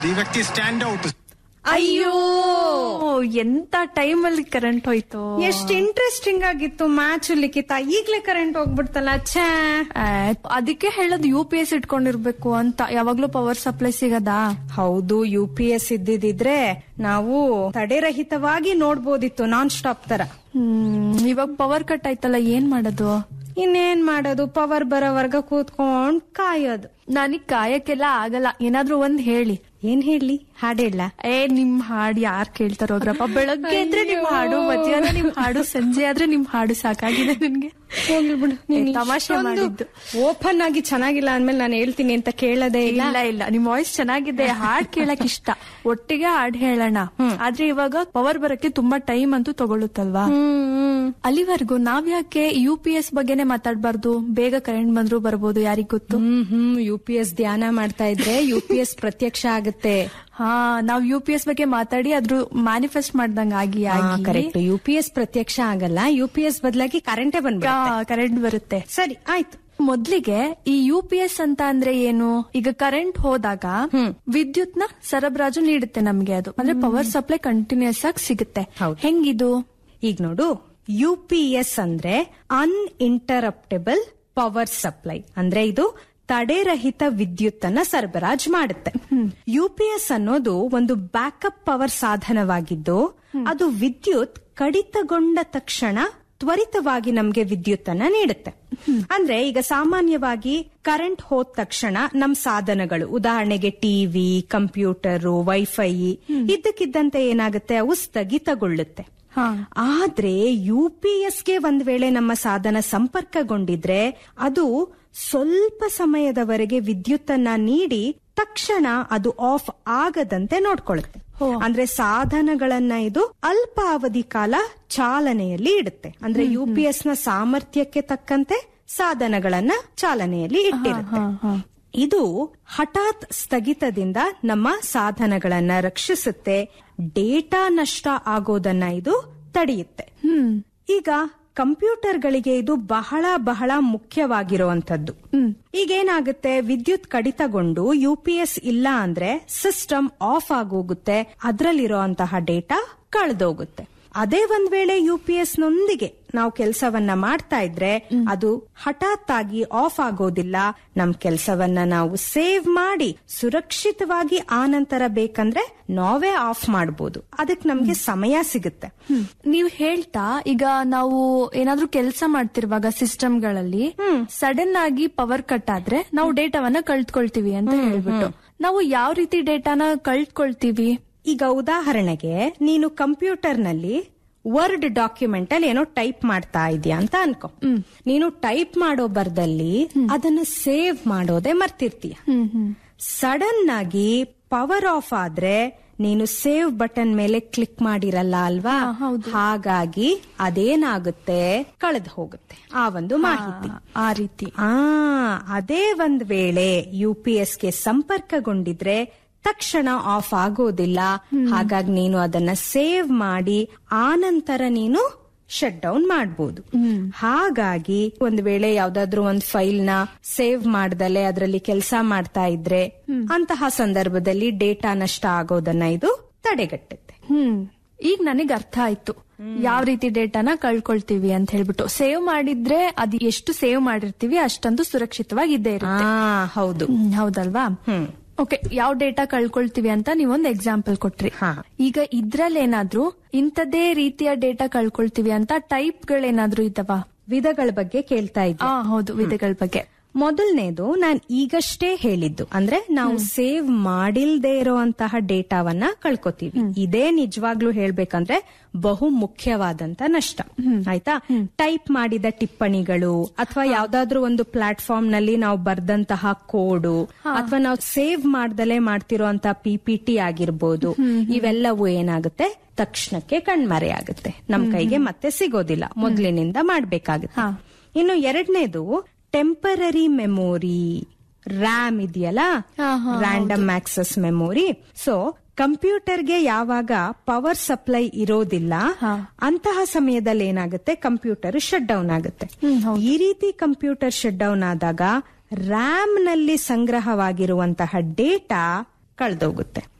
The ವ್ಯಕ್ತಿ stand out ಅಯ್ಯೋ ಎಂತ ಟೈಮ್ ಅಲ್ಲಿ ಕರೆಂಟ್ ಹೋಯ್ತು ಎಷ್ಟ್ ಇಂಟ್ರೆಸ್ಟಿಂಗ್ ಆಗಿತ್ತು ಮ್ಯಾಚ್ ಲಿಖಿತ ಈಗ್ಲೇ ಕರೆಂಟ್ ಹೋಗ್ಬಿಡ್ತಲ್ಲ ಛೇ ಆ, ಅದಕ್ಕೆ ಹೇಳೋದು ಯು ಪಿ ಎಸ್ ಇಟ್ಕೊಂಡಿರ್ಬೇಕು ಅಂತ ಯಾವಾಗ್ಲೂ ಪವರ್ ಸಪ್ಲೈ ಸಿಗದಾ ಹೌದು ಯು ಪಿ ಎಸ್ ಇದ್ದಿದ್ರೆ ನಾವು ತಡೆರಹಿತವಾಗಿ ನೋಡ್ಬೋದಿತ್ತು ನಾನ್ ಸ್ಟಾಪ್ ತರ ಹ್ಮ್ ಇವಾಗ ಪವರ್ ಕಟ್ ಆಯ್ತಲ್ಲ ಏನ್ ಮಾಡೋದು ಇನ್ನೇನ್ ಮಾಡೋದು ಪವರ್ ಬರೋವರ್ಗ ಕೂತ್ಕೊಂಡ್ ಕಾಯೋದು ನನಗ್ ಕಾಯಕ್ಕೆಲ್ಲ ಆಗಲ್ಲ ಏನಾದ್ರೂ ಒಂದ್ ಹೇಳಿ ಏನ್ ಹೇಳಿ ಹಾಡೇಳ ಏ ನಿಮ್ ಹಾಡು ಯಾರ್ ಕೇಳ್ತಾರ ಹೋದ್ರಪ್ಪ ಬೆಳಗ್ಗೆ ಇದ್ರೆ ನಿಮ್ ಹಾಡು ಮಧ್ಯಾಹ್ನ ನಿಮ್ ಹಾಡು ಸಂಜೆ ಆದ್ರೆ ನಿಮ್ ಹಾಡು ಸಾಕಾಗಿದೆ ನನ್ಗೆ ಹೋಗ್ಲಿ ಬಿಡು ನೀನ್ ಏ, ತಮಾಷೆ ಮಾಡಿದ್ದು ಓಪನ್ ಆಗಿ ಚೆನ್ನಾಗಿಲ್ಲ ಅಂದ್ಮೇಲೆ ನಾನು ಹೇಳ್ತೀನಿ ಅಂತ ಕೇಳದೇ ಇಲ್ಲ ಇಲ್ಲ ಇಲ್ಲ ನಿಮ್ ವಾಯ್ಸ್ ಚೆನ್ನಾಗಿದೆ ಹಾಡ್ ಕೇಳಕ್ ಇಷ್ಟ ಒಟ್ಟಿಗೆ ಹಾಡ್ ಹೇಳೋಣ ಆದ್ರೆ ಇವಾಗ ಪವರ್ ಬರಕ್ಕೆ ತುಂಬಾ ಟೈಮ್ ಅಂತೂ ತಗೊಳುತ್ತಲ್ವಾ ಹ್ಮ್ ಅಲ್ಲಿವರೆಗೂ ನಾವ್ ಯಾಕೆ ಯು ಪಿ ಎಸ್ ಬಗ್ಗೆನೆ ಮಾತಾಡ್ಬಾರ್ದು ಬೇಗ ಕರೆಂಟ್ ಬಂದ್ರು ಬರ್ಬೋದು ಯಾರಿಗ್ ಗೊತ್ತು ಹ್ಮ್ ಹ್ಮ್ ಯು ಪಿ ಎಸ್ ಧ್ಯಾನ ಮಾಡ್ತಾ ಇದ್ರೆ ಯು ಪಿ ಎಸ್ ಪ್ರತ್ಯಕ್ಷ ಆಗುತ್ತೆ ಹಾ ನಾವ್ ಯು ಪಿ ಎಸ್ ಬಗ್ಗೆ ಮಾತಾಡಿ ಅದ್ರ ಮ್ಯಾನಿಫೆಸ್ಟ್ ಮಾಡ್ದಂಗ ಆಗಿ ಆಗಿ ಕರೆಕ್ಟ್ ಯು ಪಿ ಎಸ್ ಪ್ರತ್ಯಕ್ಷ ಆಗಲ್ಲ ಯು ಪಿ ಎಸ್ ಬದಲಾಗಿ ಕರೆಂಟೇ ಬಂದ್ಬಿಡ ಕರೆಂಟ್ ಬರುತ್ತೆ ಸರಿ ಆಯ್ತು ಮೊದ್ಲಿಗೆ ಈ ಯು ಪಿ ಎಸ್ ಅಂತ ಅಂದ್ರೆ ಏನು ಈಗ ಕರೆಂಟ್ ಹೋದಾಗ ವಿದ್ಯುತ್ ನ ಸರಬರಾಜು ನೀಡುತ್ತೆ ನಮ್ಗೆ ಅದು ಅಂದ್ರೆ ಪವರ್ ಸಪ್ಲೈ ಕಂಟಿನ್ಯೂಸ್ ಆಗಿ ಸಿಗುತ್ತೆ ಹೌದು. ಹೆಂಗಿದು ಈಗ ನೋಡು ಯು ಪಿ ಎಸ್ ಅಂದ್ರೆ ಅನ್ಇಂಟರಪ್ಟೆಬಲ್ ಪವರ್ ಸಪ್ಲೈ ಅಂದ್ರೆ ಇದು ತಡೆರಹಿತ ವಿದ್ಯುತ್ ಅನ್ನ ಸರಬರಾಜು ಮಾಡುತ್ತೆ ಯು ಪಿ ಎಸ್ ಅನ್ನೋದು ಒಂದು ಬ್ಯಾಕಪ್ ಪವರ್ ಸಾಧನವಾಗಿದ್ದು ಅದು ವಿದ್ಯುತ್ ಕಡಿತಗೊಂಡ ತಕ್ಷಣ ತ್ವರಿತವಾಗಿ ನಮ್ಗೆ ವಿದ್ಯುತ್ ಅನ್ನ ನೀಡುತ್ತೆ ಅಂದ್ರೆ ಈಗ ಸಾಮಾನ್ಯವಾಗಿ ಕರೆಂಟ್ ಹೋದ ತಕ್ಷಣ ನಮ್ ಸಾಧನಗಳು ಉದಾಹರಣೆಗೆ ಟಿವಿ ಕಂಪ್ಯೂಟರ್ ವೈಫೈ ಇದ್ದಕ್ಕಿದ್ದಂತೆ ಏನಾಗುತ್ತೆ ಅವು ಸ್ಥಗಿತಗೊಳ್ಳುತ್ತೆ ಹಾ ಆದ್ರೆ ಯು ಪಿ ಎಸ್ಗೆ ಒಂದ್ ವೇಳೆ ನಮ್ಮ ಸಾಧನ ಸಂಪರ್ಕಗೊಂಡಿದ್ರೆ ಅದು ಸ್ವಲ್ಪ ಸಮಯದವರೆಗೆ ವಿದ್ಯುತ್ತನ್ನ ನೀಡಿ ತಕ್ಷಣ ಅದು ಆಫ್ ಆಗದಂತೆ ನೋಡ್ಕೊಳ್ಳುತ್ತೆ ಅಂದ್ರೆ ಸಾಧನಗಳನ್ನ ಇದು ಅಲ್ಪಾವಧಿ ಕಾಲ ಚಾಲನೆಯಲ್ಲಿ ಇಡುತ್ತೆ ಅಂದ್ರೆ ಯು ಪಿ ಎಸ್ ನ ಸಾಮರ್ಥ್ಯಕ್ಕೆ ತಕ್ಕಂತೆ ಸಾಧನಗಳನ್ನ ಚಾಲನೆಯಲ್ಲಿ ಇಟ್ಟಿರುತ್ತೆ ಇದು ಹಠಾತ್ ಸ್ಥಗಿತದಿಂದ ನಮ್ಮ ಸಾಧನಗಳನ್ನ ರಕ್ಷಿಸುತ್ತೆ ಡೇಟಾ ನಷ್ಟ ಆಗೋದನ್ನ ಇದು ತಡೆಯುತ್ತೆ ಹ್ಮ್ ಈಗ ಕಂಪ್ಯೂಟರ್ಗಳಿಗೆ ಇದು ಬಹಳ ಬಹಳ ಮುಖ್ಯವಾಗಿರುವಂತದ್ದು ಈಗೇನಾಗುತ್ತೆ ವಿದ್ಯುತ್ ಕಡಿತಗೊಂಡು ಯು ಪಿ ಎಸ್ ಇಲ್ಲ ಅಂದ್ರೆ ಸಿಸ್ಟಮ್ ಆಫ್ ಆಗೋಗುತ್ತೆ ಅದರಲ್ಲಿರುವಂತಹ ಡೇಟಾ ಕಳೆದೋಗುತ್ತೆ ಅದೇ ಒಂದ್ ವೇಳೆ ಯು ಪಿ ಎಸ್ ನೊಂದಿಗೆ ನಾವು ಕೆಲಸವನ್ನ ಮಾಡ್ತಾ ಇದ್ರೆ ಅದು ಹಠಾತ್ ಆಗಿ ಆಫ್ ಆಗೋದಿಲ್ಲ ನಮ್ ಕೆಲಸವನ್ನ ನಾವು ಸೇವ್ ಮಾಡಿ ಸುರಕ್ಷಿತವಾಗಿ ಆನಂತರ ಬೇಕಂದ್ರೆ ನಾವೇ ಆಫ್ ಮಾಡಬಹುದು ಅದಕ್ಕೆ ನಮ್ಗೆ ಸಮಯ ಸಿಗುತ್ತೆ ನೀವ್ ಹೇಳ್ತಾ ಈಗ ನಾವು ಏನಾದ್ರೂ ಕೆಲಸ ಮಾಡ್ತಿರುವಾಗ ಸಿಸ್ಟಮ್ಗಳಲ್ಲಿ ಸಡನ್ ಆಗಿ ಪವರ್ ಕಟ್ ಆದ್ರೆ ನಾವು ಡೇಟಾವನ್ನ ಕಳ್ತ್ಕೊಳ್ತೀವಿ ಅಂತ ಹೇಳ್ಬಿಟ್ಟು ನಾವು ಯಾವ ರೀತಿ ಡೇಟಾನ ಕಳ್ತ್ಕೊಳ್ತೀವಿ ಈಗ ಉದಾಹರಣೆಗೆ ನೀನು ಕಂಪ್ಯೂಟರ್ನಲ್ಲಿ ವರ್ಡ್ ಡಾಕ್ಯುಮೆಂಟ್ ಅಲ್ಲಿ ಏನೋ ಟೈಪ್ ಮಾಡ್ತಾ ಇದೀಯ ಅಂತ ಅನ್ಕೋ ನೀನು ಟೈಪ್ ಮಾಡೋ ಬರ್ದಲ್ಲಿ ಅದನ್ನ ಸೇವ್ ಮಾಡೋದೇ ಮರ್ತಿರ್ತೀಯ ಸಡನ್ ಆಗಿ ಪವರ್ ಆಫ್ ಆದ್ರೆ ನೀನು ಸೇವ್ ಬಟನ್ ಮೇಲೆ ಕ್ಲಿಕ್ ಮಾಡಿರಲ್ಲ ಅಲ್ವಾ ಹಾಗಾಗಿ ಅದೇನಾಗುತ್ತೆ ಕಳೆದು ಹೋಗುತ್ತೆ ಆ ಒಂದು ಮಾಹಿತಿ ಆ ರೀತಿ ಆ ಅದೇ ಒಂದ್ ವೇಳೆ ಯು ಪಿ ಎಸ್ಗೆ ಸಂಪರ್ಕಗೊಂಡಿದ್ರೆ ತಕ್ಷಣ ಆಫ್ ಆಗೋದಿಲ್ಲ ಹಾಗಾಗಿ ನೀನು ಅದನ್ನ ಸೇವ್ ಮಾಡಿ ಆನಂತರ ನೀನು ಶಟ್ ಡೌನ್ ಮಾಡಬಹುದು ಹಾಗಾಗಿ ಒಂದ್ ವೇಳೆ ಯಾವ್ದಾದ್ರು ಒಂದ್ ಫೈಲ್ ನ ಸೇವ್ ಮಾಡ್ದಲೆ ಅದರಲ್ಲಿ ಕೆಲಸ ಮಾಡ್ತಾ ಇದ್ರೆ ಅಂತಹ ಸಂದರ್ಭದಲ್ಲಿ ಡೇಟಾ ನಷ್ಟ ಆಗೋದನ್ನ ಇದು ತಡೆಗಟ್ಟುತ್ತೆ ಹ್ಮ್ ಈಗ ನನಗೆ ಅರ್ಥ ಆಯ್ತು ಯಾವ ರೀತಿ ಡೇಟಾನ ಕಳ್ಕೊಳ್ತೀವಿ ಅಂತ ಹೇಳ್ಬಿಟ್ಟು ಸೇವ್ ಮಾಡಿದ್ರೆ ಅದು ಎಷ್ಟು ಸೇವ್ ಮಾಡಿರ್ತೀವಿ ಅಷ್ಟೊಂದು ಸುರಕ್ಷಿತವಾಗಿ ಇದ್ದೇ ಇರುತ್ತೆ ಆ ಹೌದು ಹ್ಮ್, ಹೌದಲ್ವಾ ಹ್ಮ್ ಓಕೆ ಯಾವ ಡೇಟಾ ಕಳ್ಕೊಳ್ತೀವಿ ಅಂತ ನೀವೊಂದು ಎಕ್ಸಾಂಪಲ್ ಕೊಟ್ರಿ ಹಾ. ಈಗ ಇದ್ರಲ್ಲೇನಾದ್ರೂ ಇಂಥದೇ ರೀತಿಯ ಡೇಟಾ ಕಳ್ಕೊಳ್ತೀವಿ ಅಂತ ಟೈಪ್ ಗಳೇನಾದ್ರೂ ಇದ್ದಾವ ವಿಧಗಳ ಬಗ್ಗೆ ಕೇಳ್ತಾ ಇದ್ದೆ ಆ ಹೌದು ವಿಧಗಳ ಬಗ್ಗೆ ಮೊದಲನೇದು ನಾನ್ ಈಗಷ್ಟೇ ಹೇಳಿದ್ದು ಅಂದ್ರೆ ನಾವು ಸೇವ್ ಮಾಡಿಲ್ದೇ ಇರುವಂತಹ ಡೇಟಾವನ್ನ ಕಳ್ಕೊತೀವಿ ಇದೇ ನಿಜವಾಗ್ಲೂ ಹೇಳ್ಬೇಕಂದ್ರೆ ಬಹು ಮುಖ್ಯವಾದಂತ ನಷ್ಟ ಆಯ್ತಾ ಟೈಪ್ ಮಾಡಿದ ಟಿಪ್ಪಣಿಗಳು ಅಥವಾ ಯಾವ್ದಾದ್ರು ಒಂದು ಪ್ಲಾಟ್ಫಾರ್ಮ್ ನಲ್ಲಿ ನಾವು ಬರ್ದಂತಹ ಕೋಡು ಅಥವಾ ನಾವು ಸೇವ್ ಮಾಡ್ದಲೇ ಮಾಡ್ತಿರೋಂತ ಪಿ ಪಿ ಟಿ ಆಗಿರ್ಬೋದು ಇವೆಲ್ಲವೂ ಏನಾಗುತ್ತೆ ತಕ್ಷಣಕ್ಕೆ ಕಣ್ಮರೆಯಾಗುತ್ತೆ ನಮ್ ಕೈಗೆ ಮತ್ತೆ ಸಿಗೋದಿಲ್ಲ ಮೊದ್ಲಿನಿಂದ ಮಾಡ್ಬೇಕಾಗುತ್ತೆ ಇನ್ನು ಎರಡನೇದು ಟೆಂಪರರಿ ಮೆಮೊರಿ ರ್ಯಾಮ್ ಇದೆಯಲ್ಲ ರ್ಯಾಂಡಮ್ ಆಕ್ಸೆಸ್ ಮೆಮೊರಿ ಸೊ ಕಂಪ್ಯೂಟರ್ಗೆ ಯಾವಾಗ ಪವರ್ ಸಪ್ಲೈ ಇರೋದಿಲ್ಲ ಅಂತಹ ಸಮಯದಲ್ಲಿ ಏನಾಗುತ್ತೆ ಕಂಪ್ಯೂಟರ್ ಶಟ್ ಡೌನ್ ಆಗುತ್ತೆ ಈ ರೀತಿ ಕಂಪ್ಯೂಟರ್ ಶಟ್ ಡೌನ್ ಆದಾಗ ರ್ಯಾಮ್ ನಲ್ಲಿ ಸಂಗ್ರಹವಾಗಿರುವಂತಹ ಡೇಟಾ ಕಳ್ದೋಗುತ್ತೆ